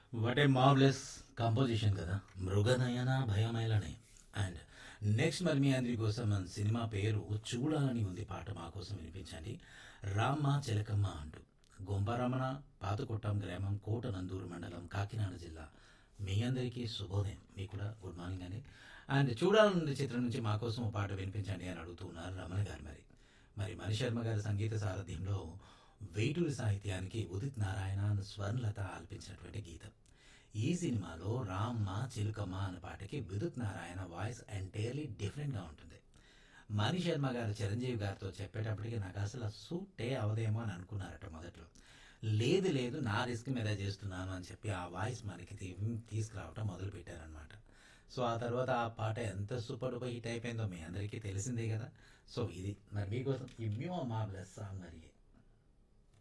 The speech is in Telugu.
వాట్ ఏ మార్వెలస్ కంపోజిషన్ కదా మృగనయన భయమైలనే అండ్ నెక్స్ట్ మరి మీ అందరి కోసం మన సినిమా పేరు చూడాలని ఉంది పాట మా కోసం వినిపించండి రామ్మ చిలకమ్మ అంటూ గొంపరమణ పాతకొట్టం గ్రామం కోట నందూరు మండలం కాకినాడ జిల్లా మీ అందరికీ శుభోదయం మీకు కూడా గుడ్ మార్నింగ్ అండి అండ్ చూడాలనుంది చిత్రం నుంచి మా కోసం ఓ పాట వినిపించండి అని అడుగుతున్నారు రమణ గారు మరి మరి మణిశర్మ గారి సంగీత సారథ్యంలో వేటూరి సాహిత్యానికి ఉదిత్ నారాయణ స్వర్ణలత ఆలపించినటువంటి గీతం ఈ సినిమాలో రామ్మ చిలుకమ్మ అనే పాటకి విద్యుత్ నారాయణ వాయిస్ ఎంటైర్లీ డిఫరెంట్గా ఉంటుంది మణి శర్మ గారు చిరంజీవి గారితో చెప్పేటప్పటికి నాకు అసలు సూటే అవదేమో అని అనుకున్నారట మొదట్లో లేదు లేదు నా రిస్క్ మీద చేస్తున్నాను అని చెప్పి ఆ వాయిస్ మనకి తీ- తీసుకురావటం మొదలు పెట్టారనమాట సో ఆ తర్వాత ఆ పాట ఎంత సూపర్ డూపర్ హిట్ అయిపోయిందో మీ అందరికీ తెలిసిందే కదా సో ఇది మరి మీకోసం ఇమ్యూ మా బ్లెస్ సాంగ్ మరి